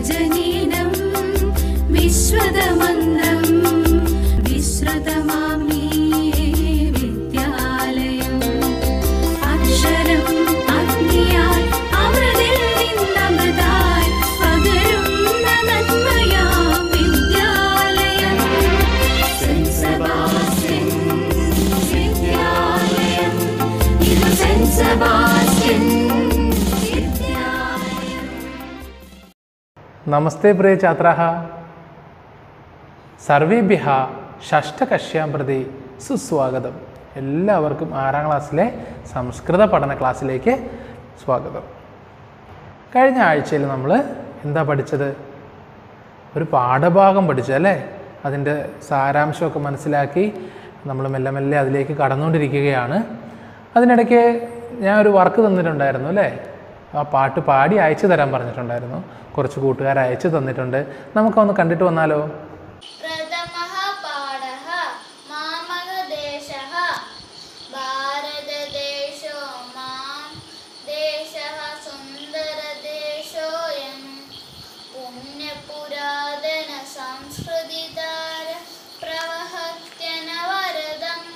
വിജനീനം വിശ്വതമന്ത്രം വിശ്രുതമാമീ വിദ്യാലയം അക്ഷരം അഗ്നിയായി അമൃതിൽ നിന്നമൃതായി പകരുന്ന നന്മയാം വിദ്യാലയം സെന്റ് സെബാസ്റ്റ്യൻ വിദ്യാലയം ഇത് സെന്റ് സെബാസ്റ്റ്യൻ വിദ്യാലയം നമസ്തേ പ്രിയ ഛാത്രാः സർവേഭ്യः ഷഷ്ടകക്ഷ്യാം പ്രതി സുസ്വാഗതം എല്ലാവർക്കും ആറാം ക്ലാസ്സിലെ സംസ്കൃത പഠന ക്ലാസ്സിലേക്ക് സ്വാഗതം കഴിഞ്ഞ ആഴ്ചയിൽ നമ്മൾ എന്താ പഠിച്ചത് ഒരു പാഠഭാഗം പഠിച്ചു അല്ലേ അതിൻ്റെ സാരാംശമൊക്കെ മനസ്സിലാക്കി നമ്മൾ മെല്ലെ മെല്ലെ അതിലേക്ക് കടന്നുകൊണ്ടിരിക്കുകയാണ് അതിനിടയ്ക്ക് ഞാൻ ഒരു വർക്ക് തന്നിട്ടുണ്ടായിരുന്നു അല്ലേ ആ പാട്ട് പാടി അയച്ചു തരാൻ പറഞ്ഞിട്ടുണ്ടായിരുന്നു കുറച്ച് കൂട്ടുകാർ അയച്ചു തന്നിട്ടുണ്ട് നമുക്കൊന്ന് കണ്ടിട്ട് വന്നാലോ प्रथमः पाठः मामकदेशः भारतदेशो मां देशः सुन्दरदेशोऽयं पुण्यपुरातनसंस्कृतिधार प्रवहत्यनवरदम्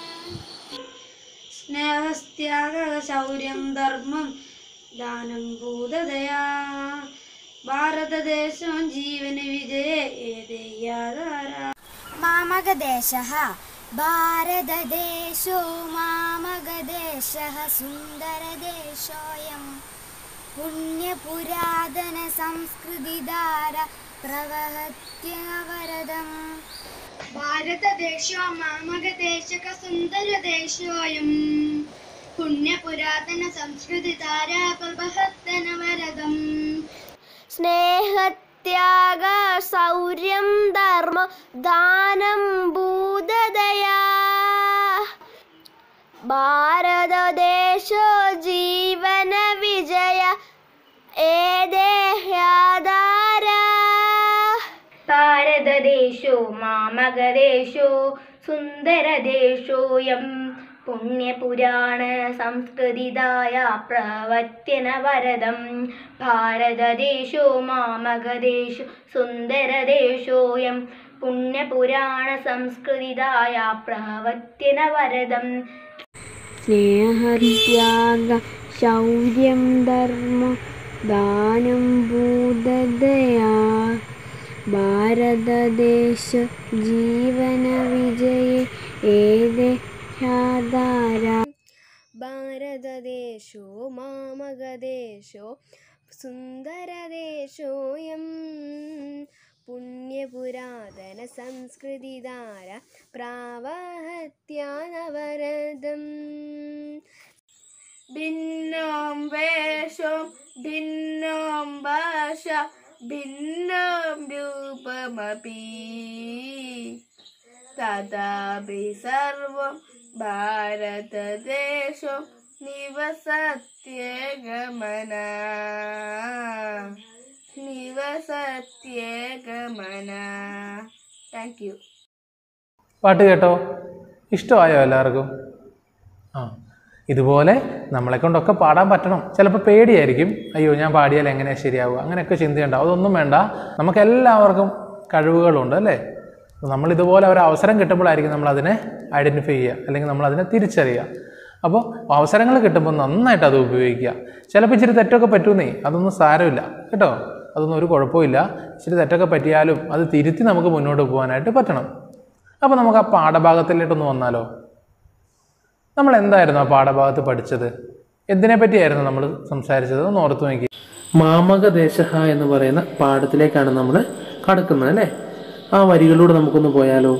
സ്നേഹസ്ത്യാഗ ശൗര്യം ധർമ്മം ദാനം ഭൂതദയാ ഭാരതദേശം ജീവന വിജയ ഏതേയാധാര मामकदेशः भारतदेशो मामकदेशः सुन्दरदेशोऽयं पुण्यपुरातनसंस्कृतिधार प्रवहत्यवरदम् ഭാരതദേശോ മാമകദേശക സുന്ദരദേശോയം പുണ്യപുരാതന സംസ്കൃതി താരാ പ്രഭഹത്തനവരകം സ്നേഹത്യാഗ സൗര്യം ധർമ്മ ദാനം ഭൂതദയാ ഭാരതദേശോ ജീവന വിജയ ഏദേഹ്യാധാര ഭാരതദേശോ മാമകദേശോ സുന്ദരദേശോയം പുണ്യപുരാണ സംസ്കൃതിതായ പ്രവത്യനവരദം ഭാരതദേശോ മാമകദേശോ സുന്ദരദേശോയം പുണ്യപുരാണ സംസ്കൃതിതായ പ്രവത്യനവരദം സ്നേഹത്യാഗ ശൗര്യം ധർമ്മ ദാനം ഭൂതദയാ ഭാരതദേശ ജീവന വിജയ ഏതാര ഭാരതദേശോ മാമകദേശോ സുന്ദരദേശോയം പുണ്യപുരാതന സംസ്കൃതിധാര പ്രാവഹത്യാനവരദം ഭിന്നോം വേഷം ഭിന്നോം ഭാഷ ഭിന്നോം രൂപമപി തഥാപി സർവം ഭാരതദേശം നിവസത്യേകമന നിവസത്യേകമന താങ്ക് യു പാട്ട് കേട്ടോ ഇഷ്ടമായോ എല്ലാവർക്കും ആ ഇതുപോലെ നമ്മളെ കൊണ്ടൊക്കെ പാടാൻ പറ്റണം ചിലപ്പോൾ പേടിയായിരിക്കും അയ്യോ ഞാൻ പാടിയാൽ എങ്ങനെയാണ് ശരിയാവുക അങ്ങനെയൊക്കെ ചിന്തയുണ്ടാവും അതൊന്നും വേണ്ട നമുക്ക് എല്ലാവർക്കും കഴിവുകളുണ്ട് അല്ലേ അപ്പോൾ നമ്മൾ ഇതുപോലെ ഒരു അവസരം കിട്ടുമ്പോഴായിരിക്കും നമ്മൾ അതിനെ ഐഡൻറ്റിഫൈ ചെയ്യുക അല്ലെങ്കിൽ നമ്മൾ അതിനെ തിരിച്ചറിയുക അപ്പോൾ അവസരങ്ങൾ കിട്ടുമ്പോൾ നന്നായിട്ട് അത് ഉപയോഗിക്കുക ചിലപ്പോൾ ഇച്ചിരി തെറ്റൊക്കെ പറ്റുന്നേ അതൊന്നും സാരമില്ല കേട്ടോ അതൊന്നും ഒരു കുഴപ്പമില്ല ഇച്ചിരി തെറ്റൊക്കെ പറ്റിയാലും അത് തിരുത്തി നമുക്ക് മുന്നോട്ട് പോകാനായിട്ട് പറ്റണം അപ്പോൾ നമുക്ക് ആ പാഠഭാഗത്തിലോട്ടൊന്ന് വന്നാലോ നമ്മൾ എന്തായിരുന്നു ആ പാഠഭാഗത്ത് പഠിച്ചത് എന്തിനെ പറ്റിയായിരുന്നു നമ്മൾ സംസാരിച്ചത് ഒന്ന് ഓർത്തു നോക്കി മാമകദേശ എന്ന് പറയുന്ന പാഠത്തിലേക്കാണ് നമ്മൾ കടക്കുന്നത് അല്ലേ ആ വരികളിലൂടെ നമുക്കൊന്ന് പോയാലോ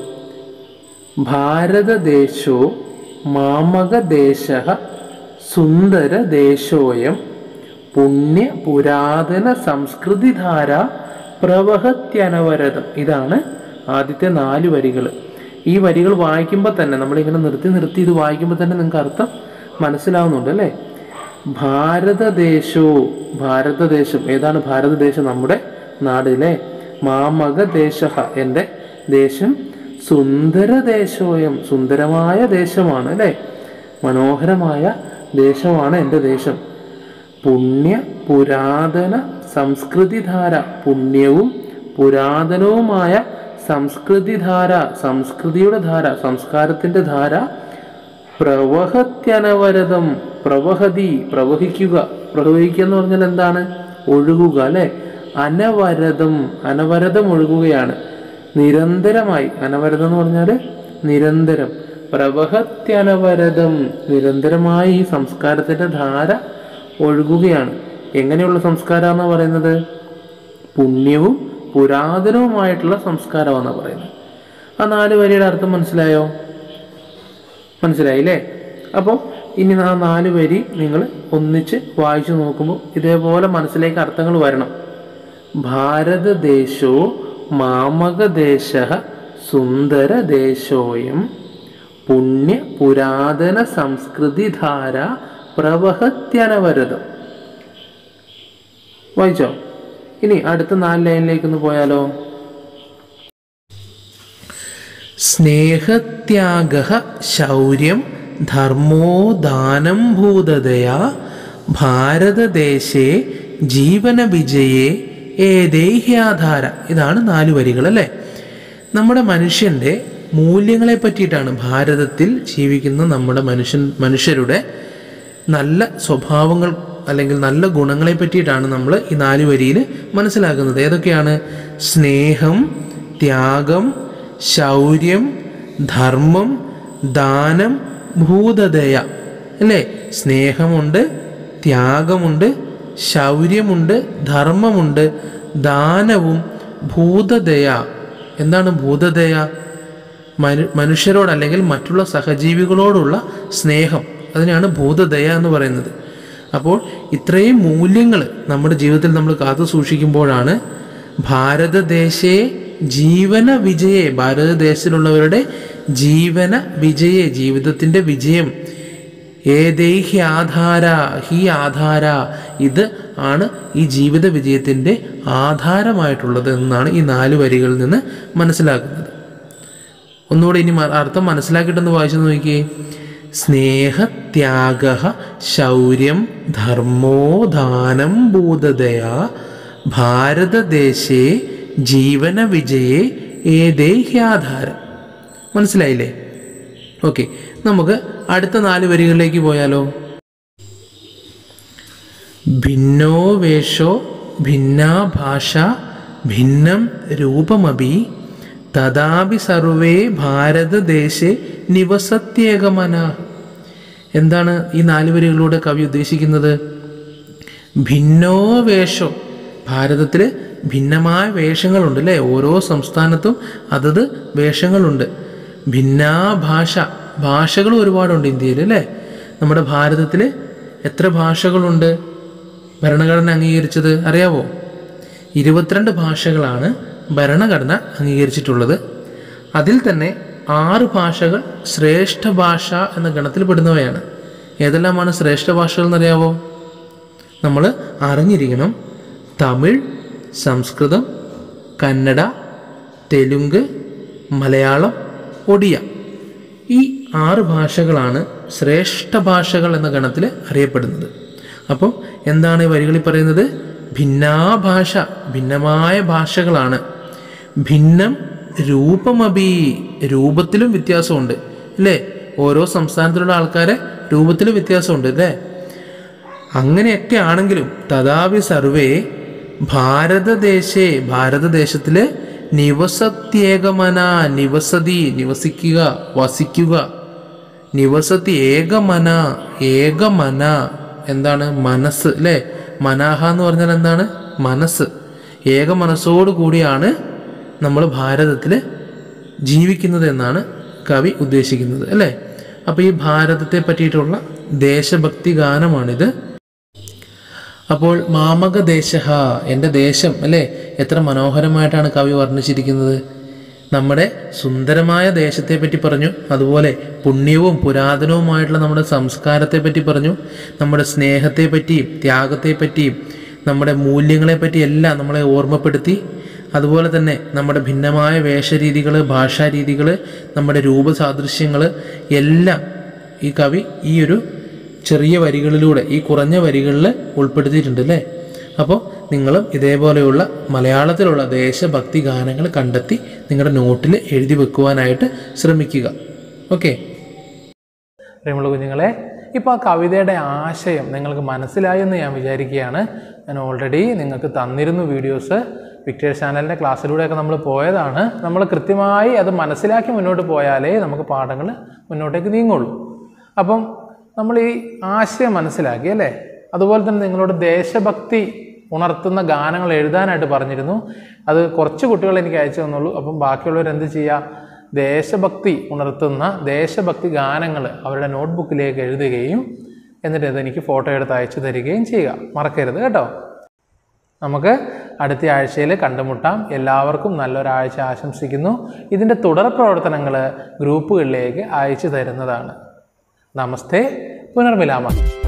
ഭാരതദേശോ മാമകദേശ സുന്ദരദേശോയം പുണ്യ പുരാതന സംസ്കൃതിധാര പ്രവഹത്യനവരതം ഇതാണ് ആദ്യത്തെ നാല് വരികൾ ഈ വരികൾ വായിക്കുമ്പോൾ തന്നെ നമ്മളിങ്ങനെ നിർത്തി നിർത്തി ഇത് വായിക്കുമ്പോൾ തന്നെ നിങ്ങൾക്ക് അർത്ഥം മനസ്സിലാവുന്നുണ്ട് അല്ലേ ഭാരതദേശോ ഭാരതദേശം ഏതാണ് ഭാരതദേശം നമ്മുടെ നാടിലെ മാമകദേശ എൻ്റെ ദേശം സുന്ദരദേശോയം സുന്ദരമായ ദേശമാണ് അല്ലേ മനോഹരമായ ദേശമാണ് എൻ്റെ ദേശം പുണ്യ പുരാതന സംസ്കൃതിധാര പുണ്യവും പുരാതനവുമായ സംസ്കൃതിധാര സംസ്കൃതിയുടെ ധാര സംസ്കാരത്തിൻ്റെ ധാര പ്രവഹത്യനവരതം പ്രവഹതി പ്രവഹിക്കുക പ്രവഹിക്കുക എന്ന് പറഞ്ഞാൽ എന്താണ് ഒഴുകുക അല്ലെ അനവരതം അനവരതം ഒഴുകുകയാണ് നിരന്തരമായി അനവരതം എന്ന് പറഞ്ഞാൽ നിരന്തരം പ്രവഹത്യനവരതം നിരന്തരമായി ഈ സംസ്കാരത്തിന്റെ ധാര ഒഴുകുകയാണ് എങ്ങനെയുള്ള സംസ്കാരമാണ് പറയുന്നത് പുണ്യവും പുരാതനവുമായിട്ടുള്ള സംസ്കാരമാണ് പറയുന്നത് ആ നാല് വരിയുടെ അർത്ഥം മനസ്സിലായോ മനസ്സിലായില്ലേ അപ്പോൾ ഇനി ആ നാല് വരി നിങ്ങൾ ഒന്നിച്ച് വായിച്ചു നോക്കുമ്പോൾ ഇതേപോലെ മനസ്സിലേക്ക് അർത്ഥങ്ങൾ വരണം ഭാരതദേശോ മാമകദേശ സുന്ദരദേശോയം പുണ്യ പുരാതന സംസ്കൃതിധാര പ്രവഹത്യനവരതം വായിച്ചോ ഇനി അടുത്ത നാല് ലൈനിലേക്ക് ഒന്ന് പോയാലോ സ്നേഹത്യാഗ ശൗര്യം ധർമ്മോ ദാനം ഭൂതതയാ ഭാരതദേശേ ജീവന വിജയേ ഏതേഹ്യാധാര ഇതാണ് നാല് വരികൾ അല്ലേ നമ്മുടെ മനുഷ്യൻ്റെ മൂല്യങ്ങളെ പറ്റിയിട്ടാണ് ഭാരതത്തിൽ ജീവിക്കുന്ന നമ്മുടെ മനുഷ്യൻ മനുഷ്യരുടെ നല്ല സ്വഭാവങ്ങൾ അല്ലെങ്കിൽ നല്ല ഗുണങ്ങളെ പറ്റിയിട്ടാണ് നമ്മൾ ഈ നാല് വരിയിൽ മനസ്സിലാക്കുന്നത് ഏതൊക്കെയാണ് സ്നേഹം ത്യാഗം ശൗര്യം ധർമ്മം ദാനം ഭൂതദയ അല്ലേ സ്നേഹമുണ്ട് ത്യാഗമുണ്ട് ശൗര്യമുണ്ട് ധർമ്മമുണ്ട് ദാനവും ഭൂതദയ എന്താണ് ഭൂതദയ മനു മനുഷ്യരോട് അല്ലെങ്കിൽ മറ്റുള്ള സഹജീവികളോടുള്ള സ്നേഹം അതിനാണ് ഭൂതദയ എന്ന് പറയുന്നത് അപ്പോൾ ഇത്രയും മൂല്യങ്ങൾ നമ്മുടെ ജീവിതത്തിൽ നമ്മൾ കാത്തു സൂക്ഷിക്കുമ്പോഴാണ് ഭാരതദേശേ ജീവന വിജയെ ഭാരതദേശത്തിലുള്ളവരുടെ ജീവന വിജയെ ജീവിതത്തിൻ്റെ വിജയം ഏതൈഹി ആധാര ഹി ആധാര ഇത് ആണ് ഈ ജീവിത വിജയത്തിൻ്റെ ആധാരമായിട്ടുള്ളത് എന്നാണ് ഈ നാല് വരികളിൽ നിന്ന് മനസ്സിലാക്കുന്നത് ഒന്നുകൂടെ ഇനി മ- അർത്ഥം മനസ്സിലാക്കിയിട്ടൊന്ന് വായിച്ചു നോക്കിയേ സ്നേഹത്യാഗ ശൗര്യം ധർമ്മോ ദാനം ഭൂതതയാ ഭാരതദേശേ ജീവന വിജയേ ഏതേഹ്യാധാരം മനസ്സിലായില്ലേ ഓക്കെ നമുക്ക് അടുത്ത നാല് വരികളിലേക്ക് പോയാലോ ഭിന്നോ വേഷോ ഭിന്നാ ഭാഷ ഭിന്നം രൂപമപി തഥാപി സർവേ ഭാരതദേശേ നിവസത്യേകമന എന്താണ് ഈ നാല് വരികളിലൂടെ കവി ഉദ്ദേശിക്കുന്നത് ഭിന്നോ വേഷോ ഭാരതത്തിൽ ഭിന്നമായ വേഷങ്ങളുണ്ട് അല്ലേ ഓരോ സംസ്ഥാനത്തും അതത് വേഷങ്ങളുണ്ട് ഭിന്നാ ഭാഷ ഭാഷകൾ ഒരുപാടുണ്ട് ഇന്ത്യയിൽ അല്ലേ നമ്മുടെ ഭാരതത്തിൽ എത്ര ഭാഷകളുണ്ട് ഭരണഘടന അംഗീകരിച്ചത് അറിയാവോ ഇരുപത്തിരണ്ട് ഭാഷകളാണ് ഭരണഘടന അംഗീകരിച്ചിട്ടുള്ളത് അതിൽ തന്നെ ആറ് ഭാഷകൾ ശ്രേഷ്ഠ ഭാഷ എന്ന ഗണത്തിൽ പെടുന്നവയാണ് ഏതെല്ലാമാണ് ശ്രേഷ്ഠ ഭാഷകൾ എന്നറിയാവോ നമ്മൾ അറിഞ്ഞിരിക്കണം തമിഴ് സംസ്കൃതം കന്നഡ തെലുങ്ക് മലയാളം ഒഡിയ ഈ ആറ് ഭാഷകളാണ് ശ്രേഷ്ഠ ഭാഷകൾ എന്ന ഗണത്തിൽ അറിയപ്പെടുന്നത് അപ്പോൾ എന്താണ് ഈ വരികളിൽ പറയുന്നത് ഭിന്നാ ഭാഷ ഭിന്നമായ ഭാഷകളാണ് ഭിന്നം രൂപമപി രൂപത്തിലും വ്യത്യാസമുണ്ട് അല്ലേ ഓരോ സംസ്ഥാനത്തിലുള്ള ആൾക്കാരെ രൂപത്തിലും വ്യത്യാസമുണ്ട് അല്ലേ അങ്ങനെയൊക്കെ ആണെങ്കിലും തഥാപി സർവേ ഭാരതദേശേ ഭാരതദേശത്തില് നിവസത്യേകമന നിവസതി നിവസിക്കുക വസിക്കുക നിവസത്തി ഏകമന ഏകമന എന്താണ് മനസ്സ് അല്ലേ മനാഹ എന്ന് പറഞ്ഞാൽ എന്താണ് മനസ്സ് ഏക മനസ്സോടു കൂടിയാണ് നമ്മൾ ഭാരതത്തിൽ ജീവിക്കുന്നത് എന്നാണ് കവി ഉദ്ദേശിക്കുന്നത് അല്ലേ അപ്പോൾ ഈ ഭാരതത്തെ പറ്റിയിട്ടുള്ള ദേശഭക്തി ഗാനമാണിത് അപ്പോൾ മാമകദേശ എൻ്റെ ദേശം അല്ലേ എത്ര മനോഹരമായിട്ടാണ് കവി വർണ്ണിച്ചിരിക്കുന്നത് നമ്മുടെ സുന്ദരമായ ദേശത്തെ പറ്റി പറഞ്ഞു അതുപോലെ പുണ്യവും പുരാതനവുമായിട്ടുള്ള നമ്മുടെ സംസ്കാരത്തെ പറ്റി പറഞ്ഞു നമ്മുടെ സ്നേഹത്തെ പറ്റിയും ത്യാഗത്തെ പറ്റിയും നമ്മുടെ മൂല്യങ്ങളെ പറ്റി എല്ലാം നമ്മളെ ഓർമ്മപ്പെടുത്തി അതുപോലെ തന്നെ നമ്മുടെ ഭിന്നമായ വേഷരീതികൾ ഭാഷാരീതികൾ നമ്മുടെ രൂപസാദൃശ്യങ്ങൾ എല്ലാം ഈ കവി ഈ ഒരു ചെറിയ വരികളിലൂടെ ഈ കുറഞ്ഞ വരികളിൽ ഉൾപ്പെടുത്തിയിട്ടുണ്ട് അല്ലേ അപ്പോൾ നിങ്ങളും ഇതേപോലെയുള്ള മലയാളത്തിലുള്ള ദേശഭക്തി ഗാനങ്ങൾ കണ്ടെത്തി നിങ്ങളുടെ നോട്ടിൽ എഴുതി വെക്കുവാനായിട്ട് ശ്രമിക്കുക ഓക്കെ പ്രിയമുള്ള കുഞ്ഞുങ്ങളെ ഇപ്പോൾ ആ കവിതയുടെ ആശയം നിങ്ങൾക്ക് മനസ്സിലായി എന്ന് ഞാൻ വിചാരിക്കുകയാണ് ഞാൻ ഓൾറെഡി നിങ്ങൾക്ക് തന്നിരുന്നു വീഡിയോസ് പിക്ചേഴ്സ് ചാനലിൻ്റെ ക്ലാസ്സിലൂടെയൊക്കെ നമ്മൾ പോയതാണ് നമ്മൾ കൃത്യമായി അത് മനസ്സിലാക്കി മുന്നോട്ട് പോയാലേ നമുക്ക് പാഠങ്ങൾ മുന്നോട്ടേക്ക് നീങ്ങുള്ളൂ അപ്പം നമ്മൾ ഈ ആശയം മനസ്സിലാക്കി അല്ലേ അതുപോലെ തന്നെ നിങ്ങളോട് ദേശഭക്തി ഉണർത്തുന്ന ഗാനങ്ങൾ എഴുതാനായിട്ട് പറഞ്ഞിരുന്നു അത് കുറച്ച് കുട്ടികൾ എനിക്ക് അയച്ചു തന്നുള്ളൂ അപ്പം ബാക്കിയുള്ളവർ എന്ത് ചെയ്യുക ദേശഭക്തി ഉണർത്തുന്ന ദേശഭക്തി ഗാനങ്ങൾ അവരുടെ നോട്ട്ബുക്കിലേക്ക് എഴുതുകയും എന്നിട്ട് അത് എനിക്ക് ഫോട്ടോ എടുത്ത് അയച്ചു തരികയും ചെയ്യുക മറക്കരുത് കേട്ടോ നമുക്ക് അടുത്ത ആഴ്ചയിൽ കണ്ടുമുട്ടാം എല്ലാവർക്കും നല്ലൊരാഴ്ച ആശംസിക്കുന്നു ഇതിൻ്റെ തുടർ പ്രവർത്തനങ്ങൾ ഗ്രൂപ്പുകളിലേക്ക് അയച്ചു തരുന്നതാണ് നമസ്തേ പുനർമിലാമ